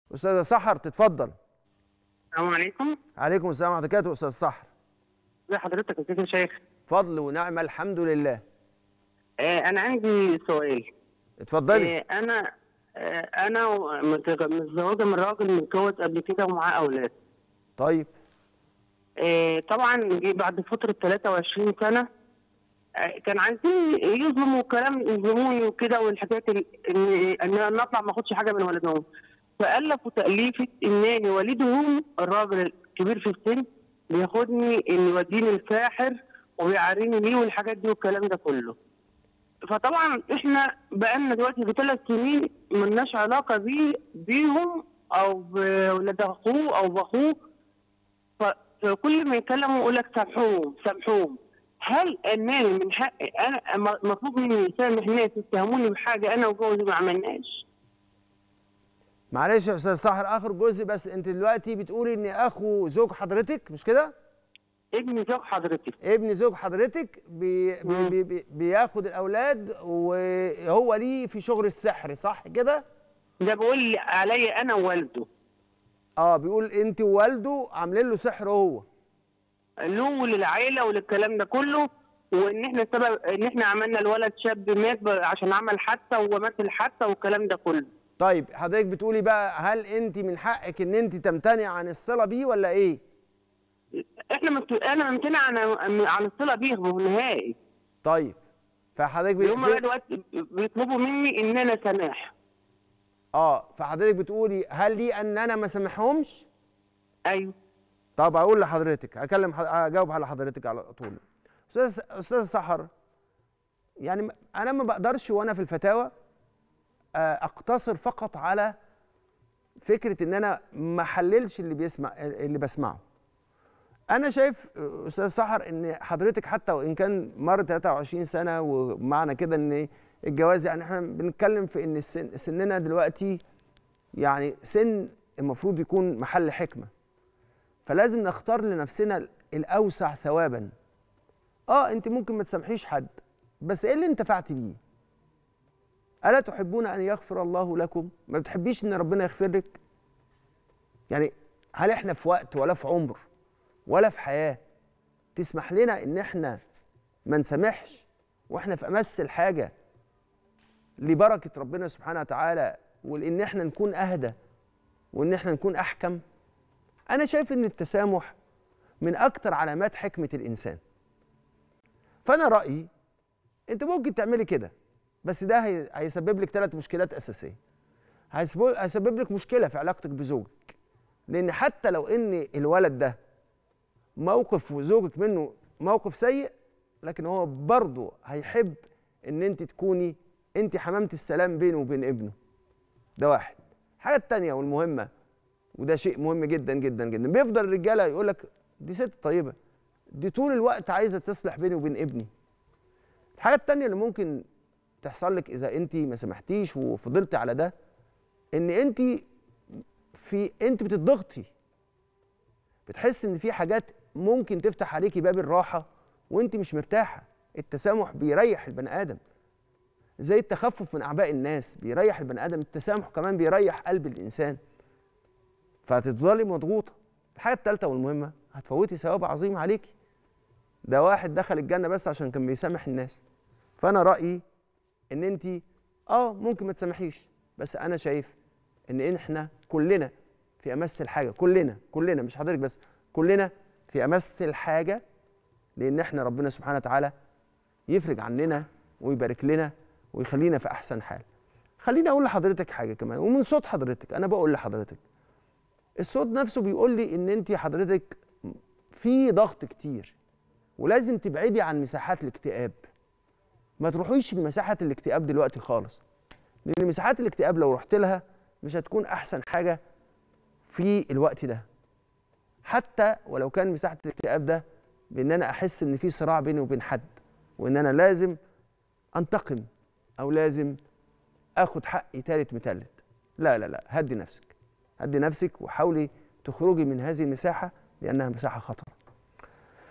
استاذه سحر تتفضل السلام عليكم عليكم السلام ورحمه الله وبركاته استاذ سحر ازي حضرتك ازيك يا شيخ فضل ونعمه الحمد لله آه انا عندي سؤال اتفضلي آه انا آه انا متج- متزوجه من راجل متجوز قبل كده ومعاه اولاد طيب آه طبعا جه بعد فتره 23 سنه آه كان عايزين يظلموا كلام يظلموني وكده والحكايات ال- ان ان انا اطلع ما اخدش حاجه من ولدهم فالفوا تاليفه انني والدهم الراجل الكبير في السن بياخدني ان يوديني الساحر وبيعاريني ليه والحاجات دي والكلام ده كله فطبعا احنا بقالنا دلوقتي في ثلاث سنين ملناش علاقه بيه بيهم او بولاد اخوه او باخوه ف- فكل ما يتكلموا يقول لك سامحوهم سامحوهم هل انني من حقي انا م- مطلوب مني اسامح ناس اتهموني بحاجه انا وجوزي ما عملناش معلش يا استاذ سحر اخر جزء بس انت دلوقتي بتقولي ان اخو زوج حضرتك مش كده ابن زوج حضرتك ابن زوج حضرتك بي بي مم. بي بي بياخد الاولاد وهو ليه في شغل السحر صح كده ده بيقول عليا انا ووالده اه بيقول انت ووالده عاملين له سحر هو له وللعيله وللكلام ده كله وان احنا سبب ان احنا عملنا الولد شاب مات ب- عشان عمل حادثه ومات الحادثه والكلام ده كله طيب حضرتك بتقولي بقى هل انت من حقك ان انت تمتنع عن الصله بيه ولا ايه احنا ممت... انا ممتنع عن عن الصله بيهم نهائي طيب فحضرتك بي... هم بقى دلوقتي بيطلبوا مني ان انا سماح اه فحضرتك بتقولي هل لي ان انا ما سامحهمش ايوه طب اقول لحضرتك هكلم حض... اجاوب على حضرتك على طول استاذ استاذ سحر يعني م- انا ما بقدرش وانا في الفتاوى آه، اقتصر فقط على فكره ان انا ما احللش اللي بيسمع اللي بسمعه انا شايف آه، استاذ سحر ان حضرتك حتى وان كان مر 23 سنه ومعنى كده ان الجواز يعني احنا بنتكلم في ان السن سننا دلوقتي يعني سن المفروض يكون محل حكمه فلازم نختار لنفسنا الاوسع ثوابا اه انت ممكن ما تسامحيش حد بس ايه اللي انتفعتي بيه الا تحبون ان يغفر الله لكم ما بتحبيش ان ربنا يغفر لك يعني هل احنا في وقت ولا في عمر ولا في حياه تسمح لنا ان احنا ما نسامحش واحنا في امس الحاجه لبركه ربنا سبحانه وتعالى ولان احنا نكون اهدى وان احنا نكون احكم انا شايف ان التسامح من اكتر علامات حكمه الانسان فانا رايي انت ممكن تعملي كده بس ده هي- هيسبب لك ثلاث مشكلات اساسيه هيسبب هيسبب لك مشكله في علاقتك بزوجك لان حتى لو ان الولد ده موقف وزوجك منه موقف سيء لكن هو برضه هيحب ان انت تكوني انت حمامه السلام بينه وبين ابنه ده واحد الحاجه الثانيه والمهمه وده شيء مهم جدا جدا جدا بيفضل الرجاله يقول لك دي ست طيبه دي طول الوقت عايزه تصلح بيني وبين ابني الحاجه التانية اللي ممكن تحصل لك اذا انت ما سمحتيش وفضلتي على ده ان انت في انت بتضغطي بتحس ان في حاجات ممكن تفتح عليكي باب الراحه وانت مش مرتاحه التسامح بيريح البني ادم زي التخفف من اعباء الناس بيريح البني ادم التسامح كمان بيريح قلب الانسان فهتفضلي مضغوطه الحاجه الثالثه والمهمه هتفوتي ثواب عظيم عليكي ده واحد دخل الجنه بس عشان كان بيسامح الناس فانا رايي ان انت اه ممكن ما تسامحيش بس انا شايف ان احنا كلنا في امس الحاجه كلنا كلنا مش حضرتك بس كلنا في امس الحاجه لان احنا ربنا سبحانه وتعالى يفرج عننا ويبارك لنا ويخلينا في احسن حال خليني اقول لحضرتك حاجه كمان ومن صوت حضرتك انا بقول لحضرتك الصوت نفسه بيقول لي ان انت حضرتك في ضغط كتير ولازم تبعدي عن مساحات الاكتئاب ما تروحيش لمساحه الاكتئاب دلوقتي خالص لان مساحات الاكتئاب لو رحت لها مش هتكون احسن حاجه في الوقت ده حتى ولو كان مساحه الاكتئاب ده بان انا احس ان في صراع بيني وبين حد وان انا لازم انتقم او لازم اخد حقي تالت متلت لا لا لا هدي نفسك هدي نفسك وحاولي تخرجي من هذه المساحه لانها مساحه خطره